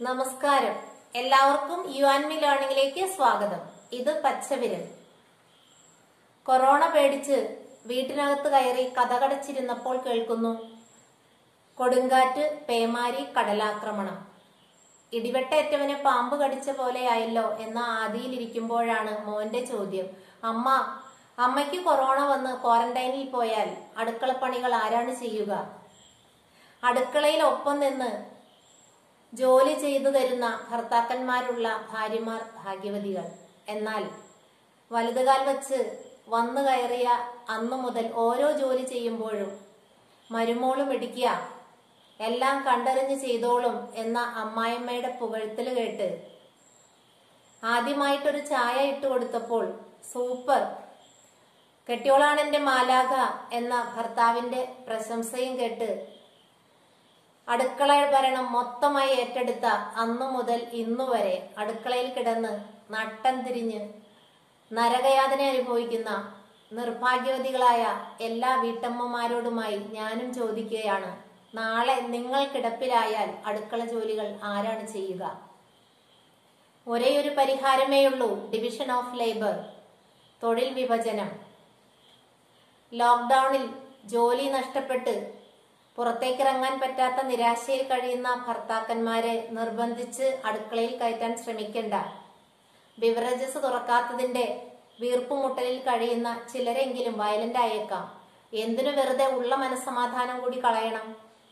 നമസ്കാരം എല്ലാവർക്കും you an മി ലേണിംഗിലേക്ക് സ്വാഗതം ഇത് പച്ചവിരൽ കൊറോണ പേടിച്ച് വീട്ടിനകത്ത് കയറി കഥകടച്ചിരുന്നപ്പോൾ കേൾക്കുന്നു കൊടുങ്കാറ്റ് പേമാരി കടലാക്രമണം ഇടിവെട്ടേറ്റവനെ പാമ്പ് കടിച്ച പോലെയായല്ലോ എന്ന ആദിയിലിരിക്കുമ്പോഴാണ് മോന്റെ ചോദ്യം അമ്മ അമ്മയ്ക്ക് കൊറോണ വന്ന് ക്വാറന്റൈനിൽ പോയാൽ അടുക്കളപ്പണികൾ ആരാണ് ചെയ്യുക അടുക്കളയിൽ ഒപ്പം നിന്ന് ജോലി ചെയ്തു തരുന്ന ഭർത്താക്കന്മാരുള്ള ഭാര്യമാർ ഭാഗ്യവതികൾ എന്നാൽ വലതുകാൽ വച്ച് വന്നു കയറിയ അന്നു മുതൽ ഓരോ ജോലി ചെയ്യുമ്പോഴും മരുമോളും ഇടിക്കുക എല്ലാം കണ്ടറിഞ്ഞ് ചെയ്തോളും എന്ന അമ്മായിമ്മയുടെ പുകഴ്ത്തല് കേട്ട് ആദ്യമായിട്ടൊരു ചായ ഇട്ട് കൊടുത്തപ്പോൾ സൂപ്പർ കെട്ടിയോളാണ് എന്റെ മാലാഖ എന്ന ഭർത്താവിന്റെ പ്രശംസയും കേട്ട് അടുക്കള ഭരണം മൊത്തമായി ഏറ്റെടുത്ത അന്നു മുതൽ ഇന്നു വരെ അടുക്കളയിൽ കിടന്ന് നട്ടം തിരിഞ്ഞ് നരകയാതന അനുഭവിക്കുന്ന നിർഭാഗ്യവതികളായ എല്ലാ വീട്ടമ്മമാരോടുമായി ഞാനും ചോദിക്കുകയാണ് നാളെ നിങ്ങൾ കിടപ്പിലായാൽ അടുക്കള ജോലികൾ ആരാണ് ചെയ്യുക ഒരേ ഒരു പരിഹാരമേയുള്ളൂ ഡിവിഷൻ ഓഫ് ലേബർ തൊഴിൽ വിഭജനം ലോക്ക്ഡൌണിൽ ജോലി നഷ്ടപ്പെട്ട് പുറത്തേക്കിറങ്ങാൻ പറ്റാത്ത നിരാശയിൽ കഴിയുന്ന ഭർത്താക്കന്മാരെ നിർബന്ധിച്ച് അടുക്കളയിൽ കയറ്റാൻ ശ്രമിക്കണ്ട ബിവറേജസ് തുറക്കാത്തതിന്റെ വീർപ്പുമുട്ടലിൽ കഴിയുന്ന ചിലരെങ്കിലും വയലന്റ് ആയേക്കാം എന്തിനു വെറുതെ ഉള്ള മനസ്സമാധാനം കൂടി കളയണം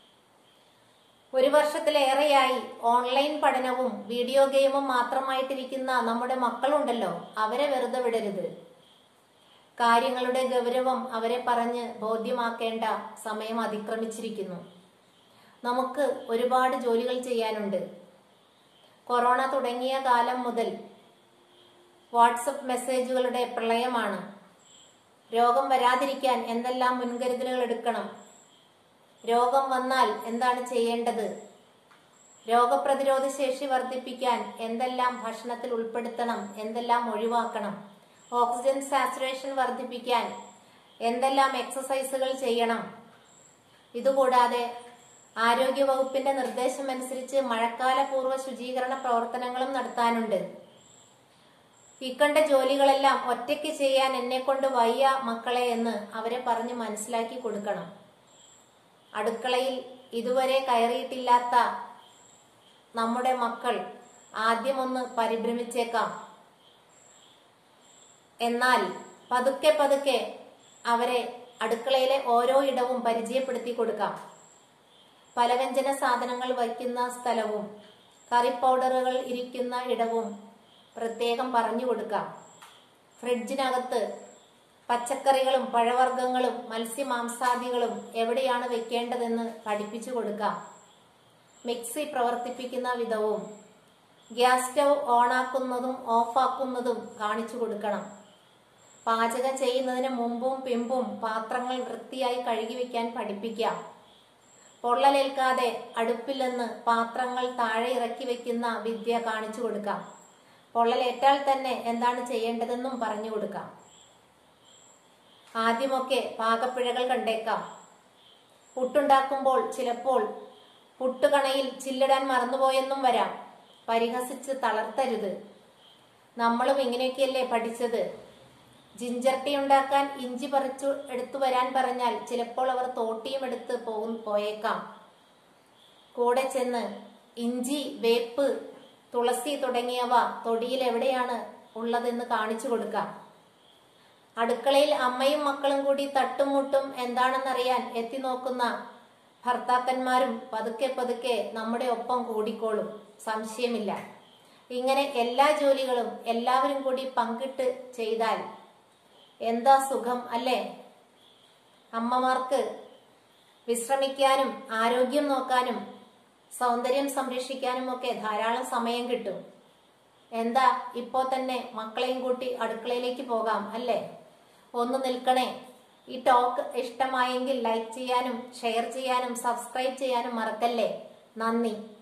ഒരു വർഷത്തിലേറെയായി ഓൺലൈൻ പഠനവും വീഡിയോ ഗെയിമും മാത്രമായിട്ടിരിക്കുന്ന നമ്മുടെ മക്കളുണ്ടല്ലോ അവരെ വെറുതെ വിടരുത് കാര്യങ്ങളുടെ ഗൗരവം അവരെ പറഞ്ഞ് ബോധ്യമാക്കേണ്ട സമയം അതിക്രമിച്ചിരിക്കുന്നു നമുക്ക് ഒരുപാട് ജോലികൾ ചെയ്യാനുണ്ട് കൊറോണ തുടങ്ങിയ കാലം മുതൽ വാട്സപ്പ് മെസ്സേജുകളുടെ പ്രളയമാണ് രോഗം വരാതിരിക്കാൻ എന്തെല്ലാം മുൻകരുതലുകൾ എടുക്കണം രോഗം വന്നാൽ എന്താണ് ചെയ്യേണ്ടത് രോഗപ്രതിരോധ ശേഷി വർദ്ധിപ്പിക്കാൻ എന്തെല്ലാം ഭക്ഷണത്തിൽ ഉൾപ്പെടുത്തണം എന്തെല്ലാം ഒഴിവാക്കണം ഓക്സിജൻ സാച്ചുറേഷൻ വർദ്ധിപ്പിക്കാൻ എന്തെല്ലാം എക്സസൈസുകൾ ചെയ്യണം ഇതുകൂടാതെ ആരോഗ്യ വകുപ്പിന്റെ നിർദ്ദേശമനുസരിച്ച് മഴക്കാല പൂർവ്വ ശുചീകരണ പ്രവർത്തനങ്ങളും നടത്താനുണ്ട് ഇക്കണ്ട ജോലികളെല്ലാം ഒറ്റയ്ക്ക് ചെയ്യാൻ എന്നെ കൊണ്ട് വയ്യ മക്കളെ എന്ന് അവരെ പറഞ്ഞ് മനസ്സിലാക്കി കൊടുക്കണം അടുക്കളയിൽ ഇതുവരെ കയറിയിട്ടില്ലാത്ത നമ്മുടെ മക്കൾ ആദ്യമൊന്ന് പരിഭ്രമിച്ചേക്കാം എന്നാൽ പതുക്കെ പതുക്കെ അവരെ അടുക്കളയിലെ ഓരോ ഇടവും പരിചയപ്പെടുത്തി കൊടുക്കാം പലവ്യഞ്ജന സാധനങ്ങൾ വയ്ക്കുന്ന സ്ഥലവും കറി പൗഡറുകൾ ഇരിക്കുന്ന ഇടവും പ്രത്യേകം പറഞ്ഞു കൊടുക്കാം ഫ്രിഡ്ജിനകത്ത് പച്ചക്കറികളും പഴവർഗ്ഗങ്ങളും മത്സ്യമാംസാദികളും എവിടെയാണ് വെക്കേണ്ടതെന്ന് പഠിപ്പിച്ചു കൊടുക്കാം മിക്സി പ്രവർത്തിപ്പിക്കുന്ന വിധവും ഗ്യാസ് സ്റ്റൗ ഓണാക്കുന്നതും ഓഫാക്കുന്നതും കാണിച്ചു കൊടുക്കണം പാചകം ചെയ്യുന്നതിന് മുമ്പും പിമ്പും പാത്രങ്ങൾ വൃത്തിയായി കഴുകി വെക്കാൻ പഠിപ്പിക്കാം പൊള്ളലേൽക്കാതെ അടുപ്പിൽ നിന്ന് പാത്രങ്ങൾ താഴെ ഇറക്കി വെക്കുന്ന വിദ്യ കാണിച്ചു കൊടുക്കാം പൊള്ളലേറ്റാൽ തന്നെ എന്താണ് ചെയ്യേണ്ടതെന്നും പറഞ്ഞു കൊടുക്കാം ആദ്യമൊക്കെ പാകപ്പിഴകൾ കണ്ടേക്കാം പുട്ടുണ്ടാക്കുമ്പോൾ ചിലപ്പോൾ പുട്ടുകണയിൽ ചില്ലിടാൻ മറന്നുപോയെന്നും വരാം പരിഹസിച്ച് തളർത്തരുത് നമ്മളും ഇങ്ങനെയൊക്കെയല്ലേ പഠിച്ചത് ജിഞ്ചർ ടീ ഉണ്ടാക്കാൻ ഇഞ്ചി പറിച്ചു എടുത്തു വരാൻ പറഞ്ഞാൽ ചിലപ്പോൾ അവർ തോട്ടിയും എടുത്ത് പോകും പോയേക്കാം കൂടെ ചെന്ന് ഇഞ്ചി വേപ്പ് തുളസി തുടങ്ങിയവ തൊടിയിൽ എവിടെയാണ് ഉള്ളതെന്ന് കാണിച്ചു കൊടുക്കാം അടുക്കളയിൽ അമ്മയും മക്കളും കൂടി തട്ടുമുട്ടും എന്താണെന്നറിയാൻ എത്തി നോക്കുന്ന ഭർത്താക്കന്മാരും പതുക്കെ പതുക്കെ നമ്മുടെ ഒപ്പം കൂടിക്കോളും സംശയമില്ല ഇങ്ങനെ എല്ലാ ജോലികളും എല്ലാവരും കൂടി പങ്കിട്ട് ചെയ്താൽ എന്താ സുഖം അല്ലേ അമ്മമാർക്ക് വിശ്രമിക്കാനും ആരോഗ്യം നോക്കാനും സൗന്ദര്യം സംരക്ഷിക്കാനും ഒക്കെ ധാരാളം സമയം കിട്ടും എന്താ ഇപ്പോ തന്നെ മക്കളെയും കൂട്ടി അടുക്കളയിലേക്ക് പോകാം അല്ലേ ഒന്ന് നിൽക്കണേ ഈ ടോക്ക് ഇഷ്ടമായെങ്കിൽ ലൈക്ക് ചെയ്യാനും ഷെയർ ചെയ്യാനും സബ്സ്ക്രൈബ് ചെയ്യാനും മറക്കല്ലേ നന്ദി